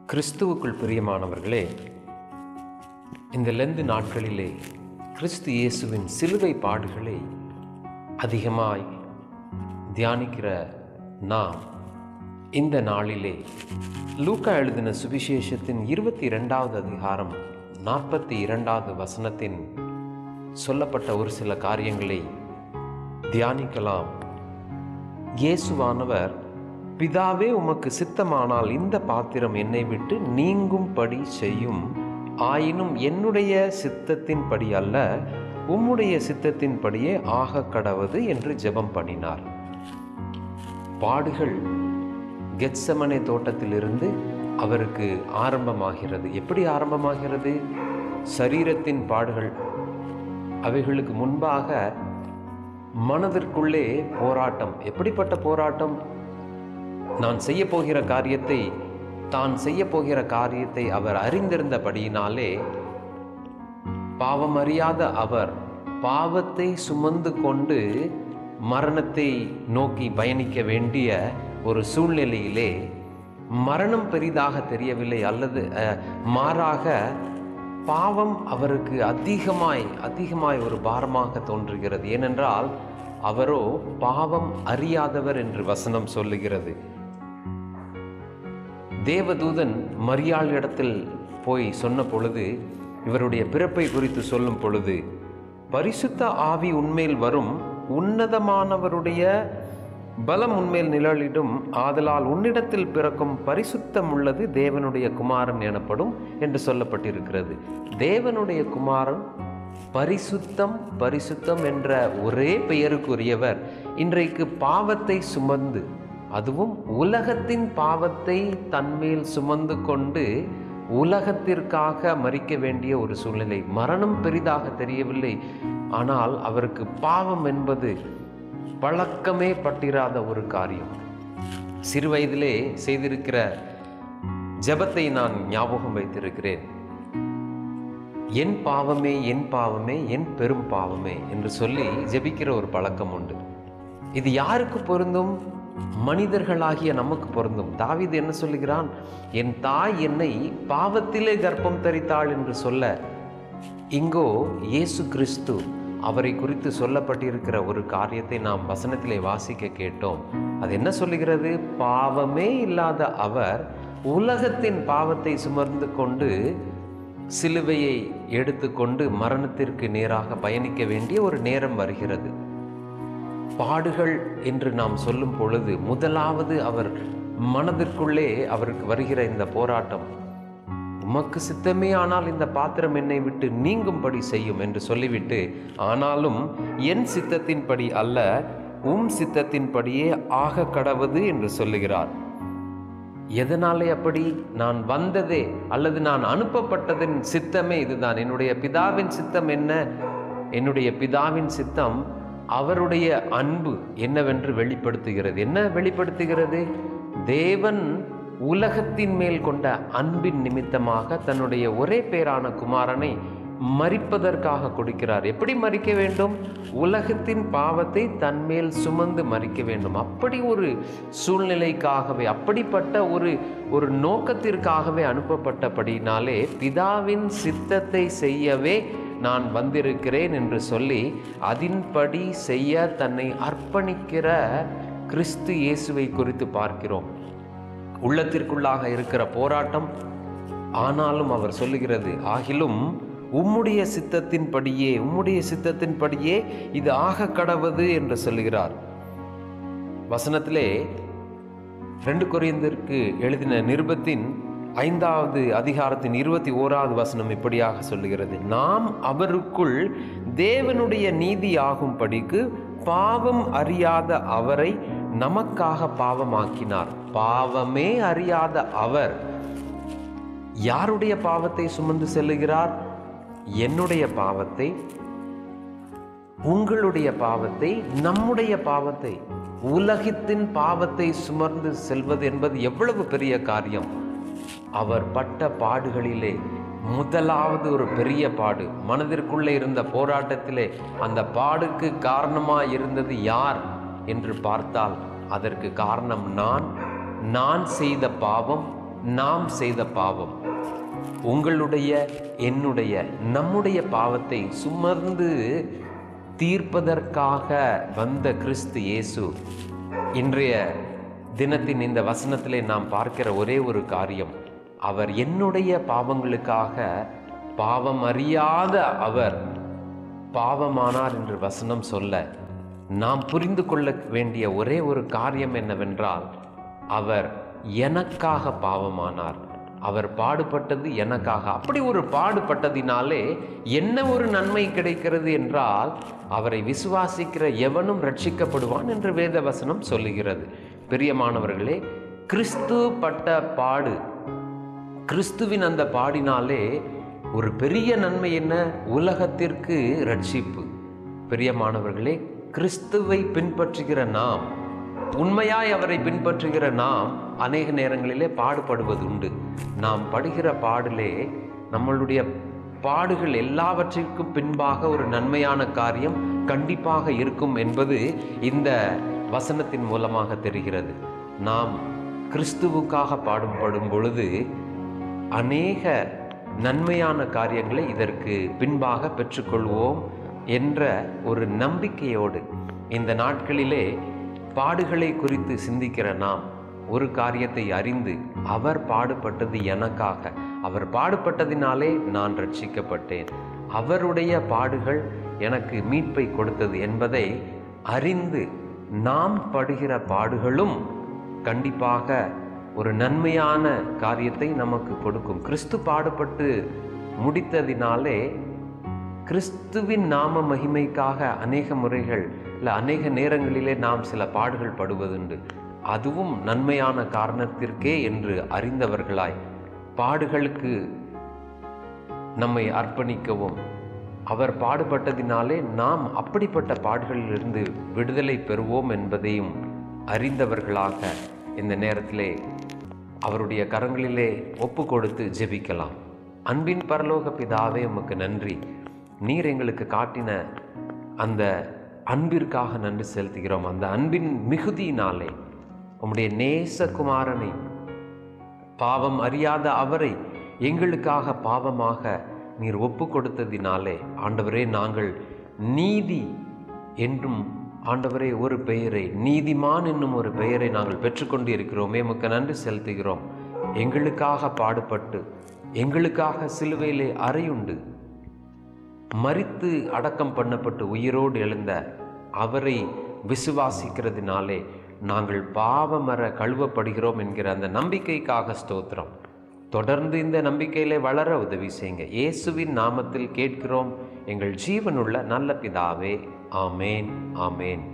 கிறிஸ்துவுக்குள் பிரியமானவர்களே இந்த லெந்து நாட்களிலே கிறிஸ்து இயேசுவின் சிலுவை பாடுகளை அதிகமாய் தியானிக்கிற நாம் இந்த நாளிலே லூக்கா எழுதின சுவிசேஷத்தின் இருபத்தி இரண்டாவது அதிகாரம் நாற்பத்தி இரண்டாவது வசனத்தின் சொல்லப்பட்ட ஒரு சில காரியங்களை தியானிக்கலாம் இயேசுவானவர் பிதாவே உமக்கு சித்தமானால் இந்த பாத்திரம் என்னை விட்டு நீங்கும்படி செய்யும் ஆயினும் என்னுடைய சித்தத்தின்படி அல்ல உம்முடைய சித்தத்தின்படியே ஆக கடவது என்று ஜெபம் பண்ணினார் பாடுகள் கெத்சமனே தோட்டத்திலிருந்து அவருக்கு ஆரம்பமாகிறது எப்படி ஆரம்பமாகிறது சரீரத்தின் பாடுகள் அவைகளுக்கு முன்பாக மனதிற்குள்ளே போராட்டம் எப்படிப்பட்ட போராட்டம் நான் செய்ய போகிற காரியத்தை தான் செய்ய போகிற காரியத்தை அவர் அறிந்திருந்தபடியினாலே பாவம் அறியாத அவர் பாவத்தை சுமந்து கொண்டு மரணத்தை நோக்கி பயணிக்க வேண்டிய ஒரு சூழ்நிலையிலே மரணம் பெரிதாக தெரியவில்லை அல்லது அஹ், மாறாக பாவம் அவருக்கு அதிகமாய் அதிகமாய் ஒரு பாரமாக தோன்றுகிறது ஏனென்றால் அவரோ பாவம் அறியாதவர் என்று வசனம் சொல்லுகிறது தேவதூதன் மரியாள் இடத்தில் போய் சொன்ன பொழுது இவருடைய பிறப்பை குறித்து சொல்லும் பொழுது பரிசுத்த ஆவி உண்மையில் வரும் உன்னதமானவருடைய பலம் உண்மையில் நிழலிடும் ஆதலால் உன்னிடத்தில் பிறக்கும் பரிசுத்தம் உள்ளது தேவனுடைய குமாரன் எனப்படும் என்று சொல்லப்பட்டிருக்கிறது தேவனுடைய குமாரன் பரிசுத்தம் பரிசுத்தம் என்ற ஒரே பெயருக்குரியவர் இன்றைக்கு பாவத்தை சுமந்து அதுவும் உலகத்தின் பாவத்தை தன்மேல் சுமந்து கொண்டு உலகத்திற்காக மறிக்க வேண்டிய ஒரு சூழ்நிலை மரணம் பெரிதாக தெரியவில்லை ஆனால் அவருக்கு பாவம் என்பது பழக்கமே பட்டிராத ஒரு காரியம் சிறு வயதிலே செய்திருக்கிற ஜெபத்தை நான் ஞாபகம் வைத்திருக்கிறேன் என் பாவமே என் பாவமே என் பெரும் பாவமே என்று சொல்லி ஜெபிக்கிற ஒரு பழக்கம் உண்டு இது யாருக்கு பொருந்தும் மனிதர்களாகிய நமக்கு பொருந்தும் தாவீது என்ன சொல்லுகிறான் என் தாய் என்னை பாவத்திலே கர்ப்பம் தரித்தாள் என்று சொல்ல இங்கோ இயேசு கிறிஸ்து அவரை குறித்து சொல்லப்பட்டிருக்கிற ஒரு காரியத்தை நாம் வசனத்திலே வாசிக்க கேட்டோம் அது என்ன சொல்லுகிறது பாவமே இல்லாத அவர் உலகத்தின் பாவத்தை சுமர்ந்து கொண்டு சிலுவையை எடுத்துக்கொண்டு மரணத்திற்கு நேராக பயணிக்க வேண்டிய ஒரு நேரம் வருகிறது பாடுகள் என்று நாம் சொல்லும் பொழுது முதலாவது அவர் மனதிற்குள்ளே அவருக்கு வருகிற இந்த போராட்டம் உமக்கு சித்தமே ஆனால் இந்த பாத்திரம் என்னை விட்டு நீங்கும்படி செய்யும் என்று சொல்லிவிட்டு ஆனாலும் என் சித்தத்தின்படி அல்ல உம் சித்தத்தின்படியே ஆக கடவது என்று சொல்லுகிறார் எதனாலே அப்படி நான் வந்ததே அல்லது நான் அனுப்பப்பட்டதின் சித்தமே இதுதான் என்னுடைய பிதாவின் சித்தம் என்ன என்னுடைய பிதாவின் சித்தம் அவருடைய அன்பு என்னவென்று வெளிப்படுத்துகிறது என்ன வெளிப்படுத்துகிறது தேவன் உலகத்தின் மேல் கொண்ட அன்பின் நிமித்தமாக தன்னுடைய ஒரே பேரான குமாரனை மறிப்பதற்காக கொடுக்கிறார் எப்படி மறிக்க வேண்டும் உலகத்தின் பாவத்தை தன்மேல் சுமந்து மறிக்க வேண்டும் அப்படி ஒரு சூழ்நிலைக்காகவே அப்படிப்பட்ட ஒரு ஒரு நோக்கத்திற்காகவே அனுப்பப்பட்டபடினாலே பிதாவின் சித்தத்தை செய்யவே நான் வந்திருக்கிறேன் என்று சொல்லி அதின்படி செய்ய தன்னை அர்ப்பணிக்கிற கிறிஸ்து இயேசுவை குறித்து பார்க்கிறோம் உள்ளத்திற்குள்ளாக இருக்கிற போராட்டம் ஆனாலும் அவர் சொல்லுகிறது ஆகிலும் உம்முடைய சித்தத்தின்படியே உம்முடைய சித்தத்தின்படியே இது ஆக கடவது என்று சொல்லுகிறார் வசனத்திலே ரெண்டு கொரியந்திற்கு எழுதின நிருபத்தின் ஐந்தாவது அதிகாரத்தின் இருபத்தி ஓராவது வசனம் இப்படியாக சொல்லுகிறது நாம் அவருக்குள் தேவனுடைய நீதி ஆகும்படிக்கு பாவம் அறியாத அவரை நமக்காக பாவமாக்கினார் பாவமே அறியாத அவர் யாருடைய பாவத்தை சுமந்து செல்லுகிறார் என்னுடைய பாவத்தை உங்களுடைய பாவத்தை நம்முடைய பாவத்தை உலகத்தின் பாவத்தை சுமர்ந்து செல்வது என்பது எவ்வளவு பெரிய காரியம் அவர் பட்ட பாடுகளிலே முதலாவது ஒரு பெரிய பாடு மனதிற்குள்ளே இருந்த போராட்டத்திலே அந்த பாடுக்கு காரணமாக இருந்தது யார் என்று பார்த்தால் அதற்கு காரணம் நான் நான் செய்த பாவம் நாம் செய்த பாவம் உங்களுடைய என்னுடைய நம்முடைய பாவத்தை சுமர்ந்து தீர்ப்பதற்காக வந்த கிறிஸ்து இயேசு இன்றைய தினத்தின் இந்த வசனத்திலே நாம் பார்க்கிற ஒரே ஒரு காரியம் அவர் என்னுடைய பாவங்களுக்காக பாவம் அறியாத அவர் பாவமானார் என்று வசனம் சொல்ல நாம் புரிந்து கொள்ள வேண்டிய ஒரே ஒரு காரியம் என்னவென்றால் அவர் எனக்காக பாவமானார் அவர் பாடுபட்டது எனக்காக அப்படி ஒரு பாடுபட்டதினாலே என்ன ஒரு நன்மை கிடைக்கிறது என்றால் அவரை விசுவாசிக்கிற எவனும் ரட்சிக்கப்படுவான் என்று வேத வசனம் சொல்லுகிறது பிரியமானவர்களே கிறிஸ்து பட்ட பாடு கிறிஸ்துவின் அந்த பாடினாலே ஒரு பெரிய நன்மை என்ன உலகத்திற்கு ரட்சிப்பு பிரியமானவர்களே கிறிஸ்துவை பின்பற்றுகிற நாம் உண்மையாய் அவரை பின்பற்றுகிற நாம் அநேக நேரங்களிலே பாடுபடுவது உண்டு நாம் படுகிற பாடிலே நம்மளுடைய பாடுகள் எல்லாவற்றிற்கும் பின்பாக ஒரு நன்மையான காரியம் கண்டிப்பாக இருக்கும் என்பது இந்த வசனத்தின் மூலமாக தெரிகிறது நாம் கிறிஸ்துவுக்காக பாடுபடும் பொழுது அநேக நன்மையான காரியங்களை இதற்கு பின்பாக பெற்றுக்கொள்வோம் என்ற ஒரு நம்பிக்கையோடு இந்த நாட்களிலே பாடுகளை குறித்து சிந்திக்கிற நாம் ஒரு காரியத்தை அறிந்து அவர் பாடுபட்டது எனக்காக அவர் பாடுபட்டதினாலே நான் ரட்சிக்கப்பட்டேன் அவருடைய பாடுகள் எனக்கு மீட்பை கொடுத்தது என்பதை அறிந்து நாம் படுகிற பாடுகளும் கண்டிப்பாக ஒரு நன்மையான காரியத்தை நமக்கு கொடுக்கும் கிறிஸ்து பாடுபட்டு முடித்ததினாலே கிறிஸ்துவின் நாம மகிமைக்காக அநேக முறைகள் இல்லை அநேக நேரங்களிலே நாம் சில பாடுகள் படுவதுண்டு அதுவும் நன்மையான காரணத்திற்கே என்று அறிந்தவர்களாய் பாடுகளுக்கு நம்மை அர்ப்பணிக்கவும் அவர் பாடுபட்டதினாலே நாம் அப்படிப்பட்ட பாடுகளிலிருந்து விடுதலை பெறுவோம் என்பதையும் அறிந்தவர்களாக இந்த நேரத்திலே அவருடைய கரங்களிலே ஒப்பு கொடுத்து ஜெபிக்கலாம் அன்பின் பரலோக பிதாவே உமக்கு நன்றி நீர் எங்களுக்கு காட்டின அந்த அன்பிற்காக நன்றி செலுத்துகிறோம் அந்த அன்பின் மிகுதியினாலே உம்முடைய நேசகுமாரனை பாவம் அறியாத அவரை எங்களுக்காக பாவமாக நீர் ஒப்பு கொடுத்ததினாலே ஆண்டவரே நாங்கள் நீதி என்றும் ஆண்டவரே ஒரு பெயரை நீதிமான் என்னும் ஒரு பெயரை நாங்கள் பெற்றுக்கொண்டு இருக்கிறோமே உமக்கு நன்றி செலுத்துகிறோம் எங்களுக்காக பாடுபட்டு எங்களுக்காக சிலுவையிலே அறையுண்டு மரித்து அடக்கம் பண்ணப்பட்டு உயிரோடு எழுந்த அவரை விசுவாசிக்கிறதுனாலே நாங்கள் பாவமர கழுவப்படுகிறோம் என்கிற அந்த நம்பிக்கைக்காக ஸ்தோத்திரம் தொடர்ந்து இந்த நம்பிக்கையிலே வளர உதவி செய்யுங்க இயேசுவின் நாமத்தில் கேட்கிறோம் எங்கள் ஜீவனுள்ள நல்ல பிதாவே ஆமேன் ஆமேன்